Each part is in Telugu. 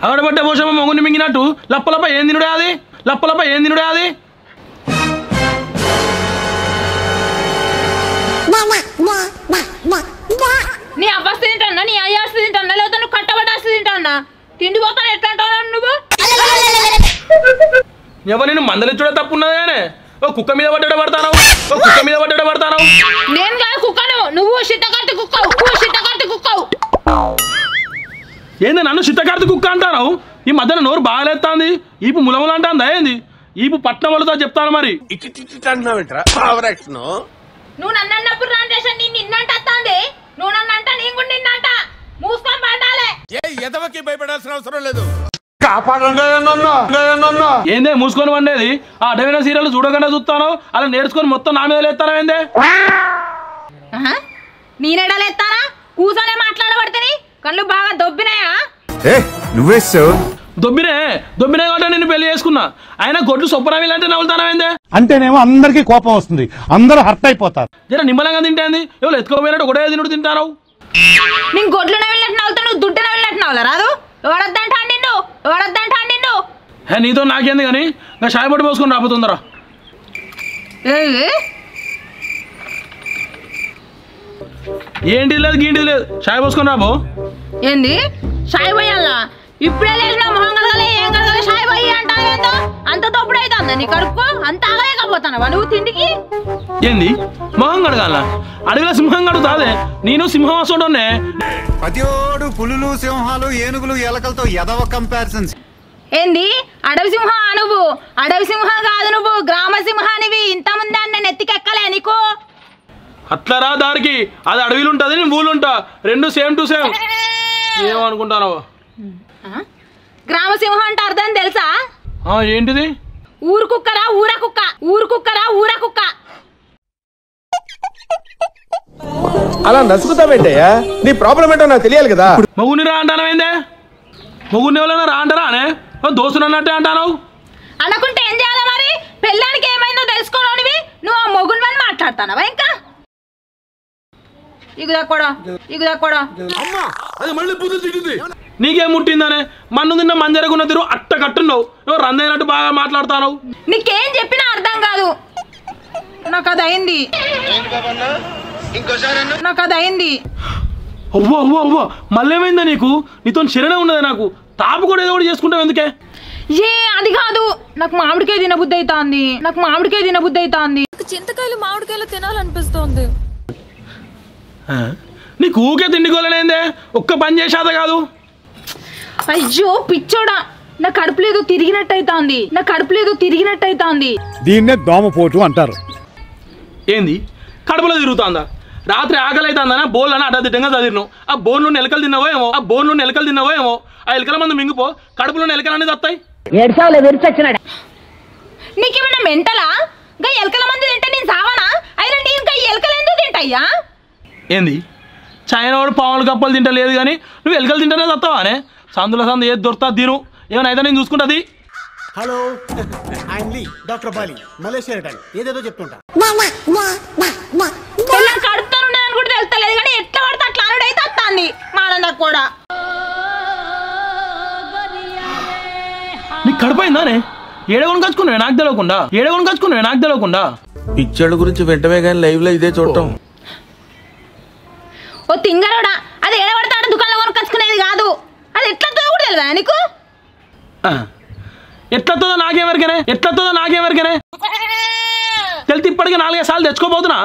అగడబడ్డ పోషమ్మ మొగుని మింగినట్టు లప్పలపై ఏం తినుడే అది లప్పలపై ఏం తినుడే అది నీ అవ్వస్తు తింటానా నీ అయ్యాస్తు తింటానా లేకపోతే నువ్వు కట్టబడాస్తు తింటానా తిండి పోతాను ఎట్లా అంటావు నువ్వు ఎవరు నేను మందలిచ్చుడే తప్పు ఉన్నది కానీ ఓ కుక్క మీద పడ్డడ పడతాను ఓ కుక్క మీద పడ్డడ పడతాను నేను కాదు కుక్కను నువ్వు శీతకార్తి కుక్కవు నువ్వు శీతకార్తి కుక్కవు ఏంది నన్ను చిత్తకార్తి కుక్క అంటాను ఈ మధ్యన నోరు బాగాలేస్తాంది ఈపు ములములు అంటాందా ఏంది ఈపు పట్నం వాళ్ళతో చెప్తాను మరి ఇటు ఇటు అంటున్నావేంట్రా ఓవర్ యాక్షన్ నువ్వు నన్ను అన్నప్పుడు రాంటేషన్ నేను నిన్నంట అత్తాంది నువ్వు నన్ను అంట నేను కూడా నిన్నంట మూసుకొని పడాలే ఏ ఎదవకి భయపడాల్సిన అవసరం లేదు ఏందే మూసుకొని వండేది ఆ అడవిన సీరియల్ చూడకుండా చూస్తాను అలా నేర్చుకొని మొత్తం నా మీద లేస్తాను ఏందే నేనెడలేస్తానా కూర్చొనే మాట్లాడబడితే కళ్ళు బాగా దొబ్బినాయా ఏ నువ్వేసావు దొబ్బినే దొబ్బినే కాబట్టి నేను పెళ్లి చేసుకున్నా ఆయన గొడ్లు సొప్పనవి అంటే నవ్వుతానవేందే అంటేనేమో అందరికీ కోపం వస్తుంది అందరూ హర్ట్ అయిపోతారు జర నిమ్మలంగా తింటేంది ఎవరు ఎత్తుకోపోయినట్టు ఒకటే తినుడు తింటాను నేను గొడ్లు నవ్వినట్టు నవ్వుతా నువ్వు దుడ్డు నవ్వినట్టు నవ్వులా రాదు ఎవడొద్దంటా నిన్ను ఎవడొద్దంటా నిన్ను హే నీతో నాకేంది కానీ ఇంకా షాయి పట్టు పోసుకొని రాబోతుందరా ఏ ఏంటి లేదు గీంటి లేదు షాయి పోసుకొని రాబో ఏంది షాయి పోయాలా ఇప్పుడే లేచిన మొహం కలగలే ఏం కలగలే షాయి పోయి అంటాను ఏందో అంత తప్పుడు అవుతుందా నీ కడుపు అంత ఆగలేకపోతానవా నువ్వు తిండికి ఏంది మొహం కడగాల అడవిలో సింహం కడుగుతాదే నేను సింహం వస్తుండే ప్రతిోడు పులులు సింహాలు ఏనుగులు ఎలకలతో ఎదవ కంపారిజన్స్ ఏంది అడవి సింహం నువ్వు అడవి సింహం కాదు నువ్వు గ్రామ సింహానివి ఇంత ముందే నేను ఎత్తికెక్కలే నీకు అట్లా రా దారికి అది అడవిలు ఉంటుంది నేను ఊళ్ళు ఉంటా రెండు సేమ్ టు సేమ్ ఏమనుకుంటాను గ్రామ సింహం అంటే అర్థం తెలుసా ఏంటిది ఊరు కుక్కరా ఊర కుక్క ఊరు కుక్కరా ఊర కుక్క అలా నసుకుతావేంటయ్యా నీ ప్రాబ్లం ఏంటో నాకు తెలియాలి కదా మొగుని రా అంటానవేందే మొగుని ఎవరైనా రా అంటారా అనే దోస్తులు అన్నట్టే అంటాను అనుకుంటే ఏం చేయాలి మరి పెళ్ళానికి ఏమైందో తెలుసుకోనివి నువ్వు ఆ మొగుడు అని మాట్లాడతానవా ఇంకా ఇగుదా కూడా ఇగుదా కూడా అది మళ్ళీ బుద్ధి తిట్టింది నీకేం ముట్టిందనే మన్ను తిన్న మంజరగున్న తిరు అట్ట కట్టున్నావు ఎవరు రందైనట్టు బాగా మాట్లాడతాను నీకేం చెప్పినా అర్థం కాదు నాకు అది అయింది నాకు అది అయింది అవ్వో అవ్వో అవ్వో మళ్ళేమైందా నీకు నీతో శరణే ఉన్నది నాకు తాపు కూడా ఏదో ఒకటి చేసుకుంటావు ఎందుకే ఏ అది కాదు నాకు మామిడికాయ తినబుద్ధి అవుతాంది నాకు మామిడికాయ తినబుద్ధి అవుతాంది చింతకాయలు మామిడికాయలు తినాలనిపిస్తోంది ఆ? నీకు ఊకే తిండికోలేనేందే ఒక్క పని చేసేదా కాదు అయ్యో పిచ్చోడా నా కడుపులో ఏదో తిరిగినట్టు అవుతాంది నా కడుపులో ఏదో తిరిగినట్టు అవుతాంది దీన్నే దోమపోటు అంటారు ఏంది కడుపులో తిరుగుతుందా రాత్రి ఆకలి అవుతుందనా బోల్ అని అడ్డదిడ్డంగా చదివినావు ఆ బోన్లో ఎలకలు తిన్నావో ఏమో ఆ బోన్లో ఎలకలు తిన్నావో ఏమో ఆ ఎలకల మంది మింగిపో కడుపులో ఎలకలు అనేది వస్తాయి నీకేమన్నా మెంటలా గా ఎలకల మంది తింటే నేను సావనా అయినా నేను గా ఎలకలు ఎందుకు తింటాయ్యా ఏంది చైనా వాడు పాములు కప్పలు తింటలేదు కానీ నువ్వు ఎలకలు తింటేనే చస్తావా అనే సందులో సందు ఏది దొరుకుతా తిను ఏమైనా అయితే నేను చూసుకుంటుంది hello I'm Lee doctor Bali Malaysia return ఏదేదో చెప్తుంటా పిల్లలు కడుపుతో ఉండదని కూడా తెలుస్తలేదు కానీ ఎట్లా పడితే అట్లా అనుడైతే వస్తాంది మానందకు కూడా నీకు కడుపైందానే ఏడగొని కచ్చుకున్నావే నాకు తెలియకుండా ఏడగొని కచ్చుకున్నావే నాకు తెలియకుండా పిచ్చోళ్ళ గురించి వెంటనే కానీ లైవ్ లో ఇదే చూడటం ఓ తింగరోడా అది ఏడబడితే ఆడ దుకాణంలో కొనుకొచ్చుకునేది కాదు అది ఎట్లా కూడా తెలియదా నీకు ఆ. ఎట్లొస్తుందో నాకేమరికనే ఎట్లొస్తుందో నాకేమరికనే తెలిసి ఇప్పటికే నాలుగైదు సార్లు తెచ్చుకోబోతున్నా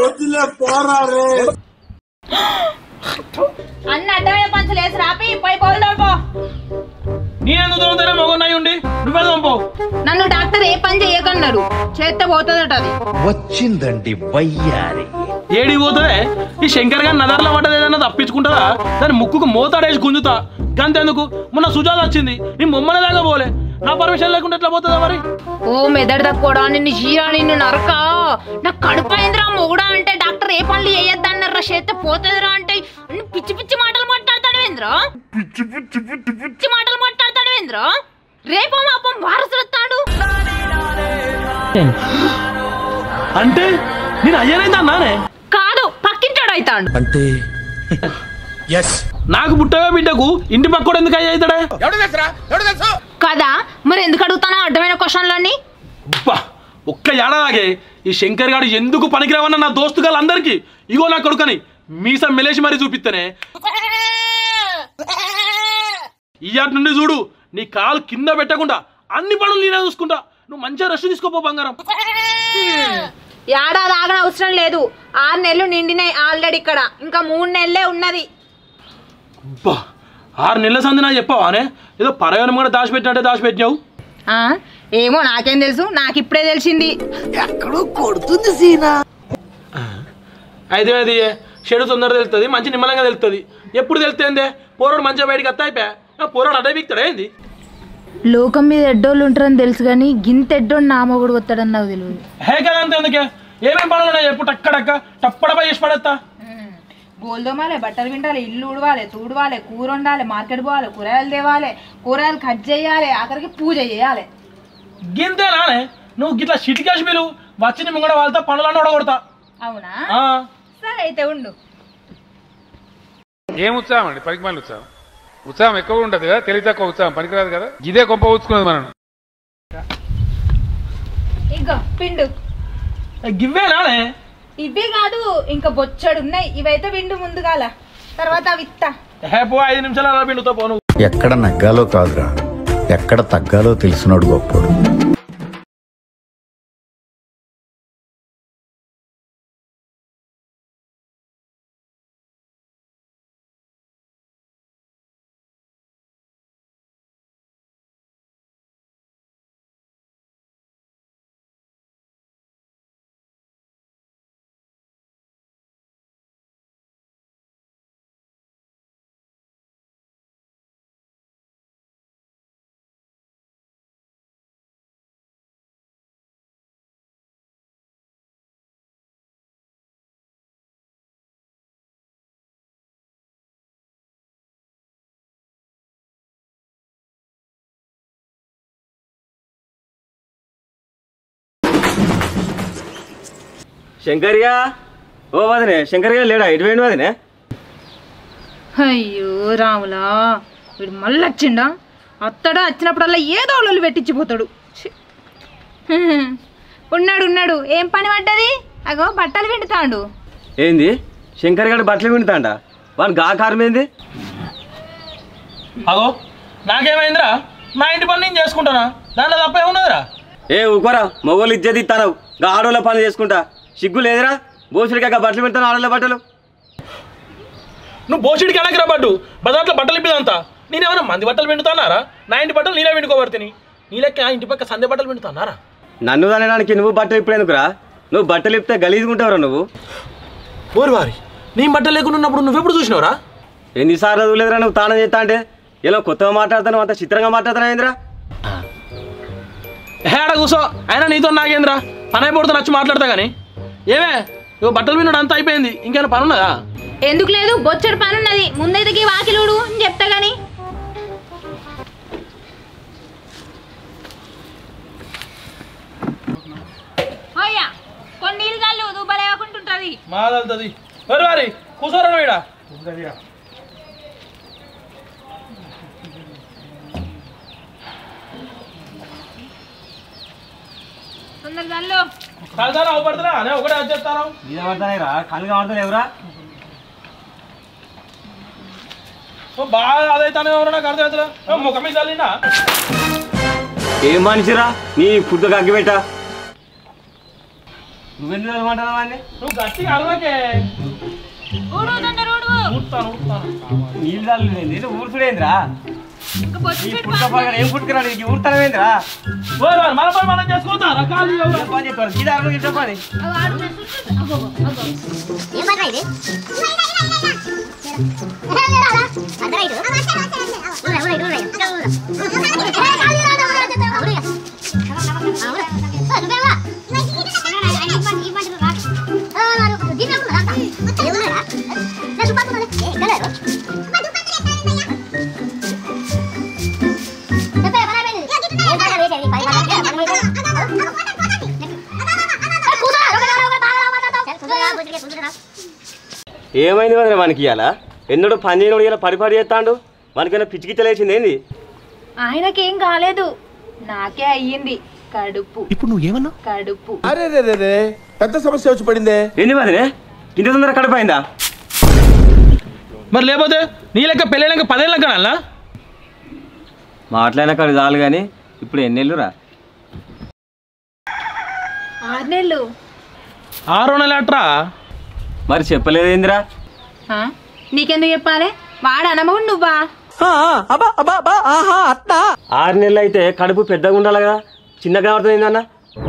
అన్న అడ్డమైన పంచులు వేసి రాపి పోయి పోయి పో నేనెందుకు దొరుకుతానే మొగన్నాయి ఉండి నువ్వే పంపో నన్ను డాక్టర్ ఏ పని చేయకన్నాడు చేస్తే పోతుందట అది వచ్చిందండి వయ్యారి ఏడి పోతుందే ఈ శంకర్ గారి నదర్లో పడ్డది ఏదైనా తప్పించుకుంటుందా దాని ముక్కుకు మోతాడేసి గుంజుతా గంతెందుకు మొన్న సుజాత వచ్చింది నీ మొమ్మనే దాకా పోలే నా పర్మిషన్ లేకుండా ఎట్లా పోతుందా మరి ఓ మెదడు తక్కువడా నిన్ను చీరా నిన్ను నరక నాకు కడుపైందిరా మొగుడా అంటే డాక్టర్ ఏ పనులు చేయొద్దన్నారా చేస్తే పోతుందిరా అంటే అన్ని పిచ్చి పిచ్చి మాటలు మాట్లాడతాడు ఏంద్రా పిచ్చి పిచ్చి పిచ్చి పిచ్చి మాటలు మాట్లాడతాడు ఏంద్రా రేపో మాపం వారసుడు వస్తాడు అంటే నేను అయ్యానైతే అన్నానే కాదు పక్కింటాడు అవుతాడు అంటే ఎస్ నాకు పుట్టవే బిడ్డకు ఇంటి పక్కడు ఎందుకు అయ్యి అవుతాడే ఎవడు తెలుసురా ఎవడు తెలుసు కదా మరి ఎందుకు అడుగుతానా అడ్డమైన క్వశ్చన్లన్నీ అబ్బా ఒక్క ఏడాదాగే ఈ శంకర్ గారు ఎందుకు పనికిరావన్న నా దోస్తు అందరికీ ఇగో నా కొడుకని మీసం మెలేసి మరీ చూపిస్తేనే ఇయ్యాటి నుండి చూడు నీ కాలు కింద పెట్టకుండా అన్ని పనులు నేనే చూసుకుంటా నువ్వు మంచిగా రెస్ట్ తీసుకోపో బంగారం ఏడాది ఆగన అవసరం లేదు ఆరు నెలలు నిండినాయి ఆల్రెడీ ఇక్కడ ఇంకా మూడు నెలలే ఉన్నది అబ్బా ఆరు నెలల సంది నాకు చెప్పావానే ఏదో పరగనం కూడా దాచిపెట్టినట్టే దాచిపెట్టినావు ఆ, ఏమో నాకేం తెలుసు నాకు ఇప్పుడే తెలిసింది అయితే అది చెడు తొందర తెలుస్తుంది మంచి నిమ్మలంగా తెలుస్తుంది ఎప్పుడు తెలుస్తుంది పోరాడు మంచిగా బయటికి వస్తా అయిపోయా పోరాడు అడ్డ బీక్తాడా ఏంది లోకం మీద ఎడ్డోళ్ళు ఉంటారని తెలుసు కానీ గింత ఎడ్డోడు నా మొగుడు వస్తాడని నాకు తెలియదు హే కదా అంతే ఎందుకే ఏమేం పనులు ఉన్నాయి చెప్పు టక్కడక్క టప్పడపై చేసి పడేస్తా గోల్దోమాలే బట్టలు వింటాలి ఇల్లు ఉడవాలి తూడవాలి కూర వండాలి మార్కెట్ పోవాలి కూరగాయలు తేవాలి కూరగాయలు కట్ చేయాలి ఆఖరికి పూజ చేయాలి గింతే నానే నువ్వు గిట్లా సిటికేసి మీరు వచ్చిన ముంగడ వాళ్ళతో పనులన్నీ ఓడగొడతా అవునా ఆ, సరే అయితే ఉండు ఏం ఉత్సాహం అండి పనికి మళ్ళీ ఉత్సాహం ఉత్సాహం ఎక్కువ ఉంటుంది కదా తెలివి తక్కువ ఉత్సాహం పనికిరాదు కదా ఇదే గొప్ప ఊచుకున్నది మనం ఇంకా పిండు ఏ, గివ్వే నానే ఇవే కాదు ఇంకా బొచ్చడు ఉన్నాయి ఇవైతే విండు ముందుగాల తర్వాత విత్తా హే పో ఐదు నిమిషాలు అలా పిండుతో పోను ఎక్కడ నగ్గాలో కాదురా ఎక్కడ తగ్గాలో తెలిసినోడు గొప్పోడు శంకర్యా ఓ వదినే శంకర్గా లేడా ఇటు వేయండి వదినే అయ్యో రాములా వీడు మళ్ళీ వచ్చిండా అత్తడా వచ్చినప్పుడల్లా ఏదో ఒళ్ళు పెట్టించిపోతాడు ఛీ. హ్మ్. ఉన్నాడు ఉన్నాడు ఏం పని పడ్డది అగో బట్టలు పిండుతాడు ఏంది శంకర్ గారు బట్టలు వింటాండ వాడు గా కారం ఏంది అగో నాకేమైందిరా నా ఇంటి పని నేను చేసుకుంటానా దాంట్లో తప్ప ఏమున్నదిరా ఏ ఊకోరా మొగోళ్ళు ఇజ్జత్ ఇస్తాను గా ఆడోళ్ళ పని చేసుకుంటా సిగ్గు లేదురా బోసుడికి బట్టలు పెడతాను ఆడోళ్ళ బట్టలు నువ్వు బోసిడికి వెనక్కి పడ్డు బజార్లో బట్టలు ఇప్పిదంతా నేనేమైనా మంది బట్టలు పిండుతానారా నా ఇంటి బట్టలు నేనే పిండుకోబడుతుంది నీ లెక్క ఆ ఇంటి పక్క సందే బట్టలు పిండుతానారా నన్ను దానికి నువ్వు బట్టలు ఇప్పుడేందుకురా నువ్వు బట్టలు ఇప్పితే గలీజుకుంటావురా నువ్వు ఓరి వారి నీ బట్టలు లేకుండా ఉన్నప్పుడు నువ్వెప్పుడు చూసినావురా ఎన్నిసార్లు చదువులేదురా నువ్వు తానం చేస్తా అంటే ఇలా కొత్తగా మాట్లాడుతున్నావు అంత చిత్రంగా మాట్లాడుతున్నావు ఏంద్రా హేడ కూసో అయినా నీతో నాగేంద్రా పని అయిపోతుంది వచ్చి మాట్లాడతా కానీ ఏమే ఇగో బట్టలు పిండడం అంతా అయిపోయింది ఇంకేమైనా పని ఉన్నదా ఎందుకు లేదు బొచ్చడు పని ఉన్నది ముందైతే గీ వాకిలుడు అని చెప్తా గాని ఓయ్యా కొన్ని నీళ్ళు కల్లు దుబ్బలే కాకుంటుంటది మాదలుతుంది ఓరి వారి కూసోరా నువ్వు ఈడ తొందర కల్లు కలసారా అవపడుతున్నా అనే ఒకటే వచ్చేస్తాను మీద పడతానేరా కళ్ళు కనబడతాయి ఎవరా ఓ బాగా అదైతానే ఎవరో నాకు అర్థం అవుతుందా ముఖం మీద చల్లినా ఏం మనిషిరా నీ ఫుడ్ కగ్గి పెట్టా నువ్వెందుకు చదవమంటావా వాడిని నువ్వు గట్టిగా అరవకే ఊడు తొందర ఊడు ఊడుతాను ఊడుతాను నీళ్ళు చల్లులేదు నేను ఊరుతుడేంద్రా ఇంకా బొచ్చు నీ పెట్టి పుట్టపక్కన ఏం పుట్టుకురా నీకు ఊరుతానేంద్రా ఓరి వారి మన పని మనం చేసుకోవద్దా రకాలు ఎవరు? పని చెప్పారు గీత అరుగు ఇట్లా పని అగో ఆడు చేస్తుంటే- అగో, అగో. ఏమైంది వదిన మనకి ఇవాళ ఎన్నడూ పని చేయనోడు ఇలా పరిపాడి చేస్తాడు మనకైనా పిచ్చికిచ్చలేసింది ఏంది ఆయనకేం కాలేదు నాకే అయ్యింది కడుపు ఇప్పుడు నువ్వు ఏమన్నా కడుపు అరే రే రే రే పెద్ద సమస్య వచ్చి పడిందే ఏంది వదినే ఇంత తొందర కడిపోయిందా మరి లేకపోతే నీ లెక్క పెళ్ళైనాక పదేళ్ళ కనాలా మాట్లాడిన కాడు చాలు కానీ ఇప్పుడు ఎన్నెళ్ళురా ఆరు నెలలు ఆరో నెల అట్రా మరి చెప్పలేదేందిరా ఆ? నీకెందుకు చెప్పాలి వాడు అనమగుడు నువ్వా ఆరు నెలలు అయితే కడుపు పెద్దగా ఉండాలి కదా చిన్నగా కనబడుతుంది ఏందన్నా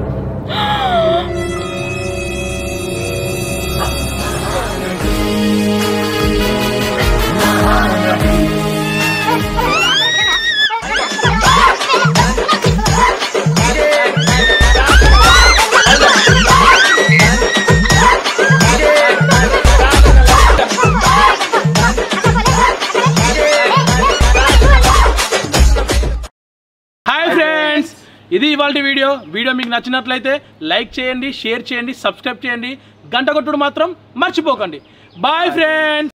హాయ్ ఫ్రెండ్స్ ఇది ఇవాళ వీడియో వీడియో మీకు నచ్చినట్లయితే లైక్ చేయండి షేర్ చేయండి సబ్స్క్రైబ్ చేయండి గంట కొట్టుడు మాత్రం మర్చిపోకండి బాయ్ ఫ్రెండ్స్